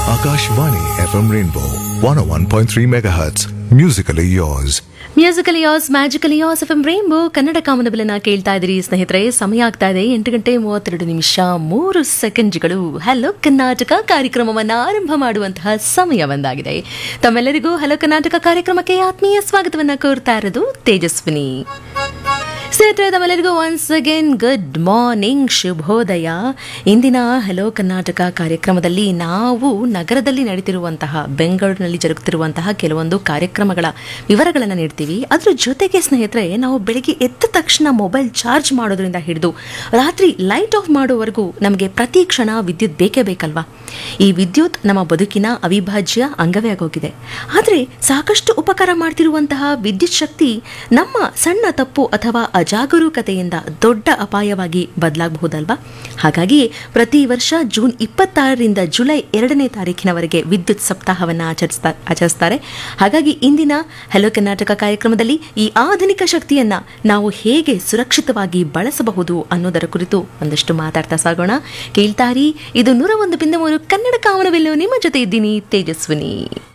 Akashvani FM Rainbow 101.3 MHz. Musically yours. Musical yours magical yours F M rainbow Kannada ಕಾಮನಬಿಲನ್ನ ಕೇಳ್ತಾ ಇದ್ರಿ ಸ್ನೇಹಿತರೆ ಸಮಯ ಆಗ್ತಾ ಇದೆ ಎಂಟು ಗಂಟೆ ಮೂವತ್ತೆರಡು ನಿಮಿಷ ಮೂರು ಸೆಕೆಂಡ್ಗಳು ಹಲೋ ಕರ್ನಾಟಕ ಕಾರ್ಯಕ್ರಮವನ್ನು ಆರಂಭ ಮಾಡುವಂತಹ ಸಮಯ ಬಂದಾಗಿದೆ ತಮ್ಮೆಲ್ಲರಿಗೂ ಹಲೋ ಕರ್ನಾಟಕ ಕಾರ್ಯಕ್ರಮಕ್ಕೆ ಆತ್ಮೀಯ ಸ್ವಾಗತವನ್ನ ಕೋರ್ತಾ ಇರೋದು ತೇಜಸ್ವಿನಿ ಸ್ನೇಹಿತರೆ ತಮ್ಮೆಲ್ಲರಿಗೂ ಒನ್ಸ್ ಅಗೇನ್ ಗುಡ್ ಮಾರ್ನಿಂಗ್ ಶುಭೋದಯ ಇಂದಿನ ಹಲೋ ಕರ್ನಾಟಕ ಕಾರ್ಯಕ್ರಮದಲ್ಲಿ ನಾವು ನಗರದಲ್ಲಿ ನಡೀತಿರುವಂತಹ ಬೆಂಗಳೂರಿನಲ್ಲಿ ಜರುಗುತ್ತಿರುವಂತಹ ಕೆಲವೊಂದು ಕಾರ್ಯಕ್ರಮಗಳ ವಿವರಗಳನ್ನು ನೀಡ್ತೀವಿ ಅದ್ರ ಜೊತೆಗೆ ಸ್ನೇಹಿತರೆ ನಾವು ಬೆಳಿಗ್ಗೆ ಎದ್ದ ತಕ್ಷಣ ಮೊಬೈಲ್ ಚಾರ್ಜ್ ಮಾಡೋದ್ರಿಂದ ಹಿಡಿದು ರಾತ್ರಿ ಲೈಟ್ ಆಫ್ ಮಾಡುವವರೆಗೂ ನಮಗೆ ಪ್ರತಿ ಕ್ಷಣ ವಿದ್ಯುತ್ ಬೇಕೇ ಬೇಕಲ್ವಾ ಈ ವಿದ್ಯುತ್ ನಮ್ಮ ಬದುಕಿನ ಅವಿಭಾಜ್ಯ ಅಂಗವೇ ಆಗೋಗಿದೆ ಆದರೆ ಸಾಕಷ್ಟು ಉಪಕಾರ ಮಾಡ್ತಿರುವಂತಹ ವಿದ್ಯುತ್ ಶಕ್ತಿ ನಮ್ಮ ಸಣ್ಣ ತಪ್ಪು ಅಥವಾ ಅಜಾಗರೂಕತೆಯಿಂದ ದೊಡ್ಡ ಅಪಾಯವಾಗಿ ಬದಲಾಗಬಹುದಲ್ವಾ ಹಾಗಾಗಿ ಪ್ರತಿ ವರ್ಷ ಜೂನ್ ಇಪ್ಪತ್ತಾರರಿಂದ ಜುಲೈ ಎರಡನೇ ತಾರೀಕಿನವರೆಗೆ ವಿದ್ಯುತ್ ಸಪ್ತಾಹವನ್ನು ಆಚರಿಸ್ತಾ ಆಚರಿಸ್ತಾರೆ ಹಾಗಾಗಿ ಇಂದಿನ ಹಲೋ ಕರ್ನಾಟಕ ಕಾರ್ಯಕ್ರಮದಲ್ಲಿ ಈ ಆಧುನಿಕ ಶಕ್ತಿಯನ್ನ ನಾವು ಹೇಗೆ ಸುರಕ್ಷಿತವಾಗಿ ಬಳಸಬಹುದು ಅನ್ನೋದರ ಕುರಿತು ಒಂದಷ್ಟು ಮಾತಾಡ್ತಾ ಸಾಗೋಣ ಕೇಳ್ತಾರಿ ಇದು ನೂರ ಒಂದು ಬಿಂದು ಮೂರು ಕನ್ನಡ ಕಾಮನವೆಲ್ಲೂ ನಿಮ್ಮ ಜೊತೆ ಇದ್ದೀನಿ ತೇಜಸ್ವಿನಿ